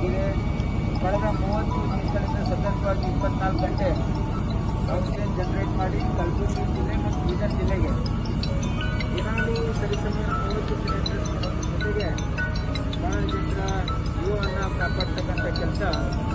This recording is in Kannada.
ಆಗಿದೆ ಕಳೆದ ಮೂವತ್ತು ದಿನಗಳಿಂದ ಸತತವಾಗಿ ಇಪ್ಪತ್ನಾಲ್ಕು ಗಂಟೆ ಆಕ್ಸಿಜನ್ ಜನರೇಟ್ ಮಾಡಿ ಕಲಬುರಗಿ ಜಿಲ್ಲೆ ಮತ್ತು ಬೀದರ್ ಜಿಲ್ಲೆಗೆ ದಿನಾಲೂ ಸರಿಸುಮಾರು ಮೂವತ್ತು ಸಿಲಿಂಡರ್ಸ್ ಜೊತೆಗೆ ಭಾಳ ಜನರ ಜೀವವನ್ನು ಕಾಪಾಡ್ತಕ್ಕಂಥ ಕೆಲಸ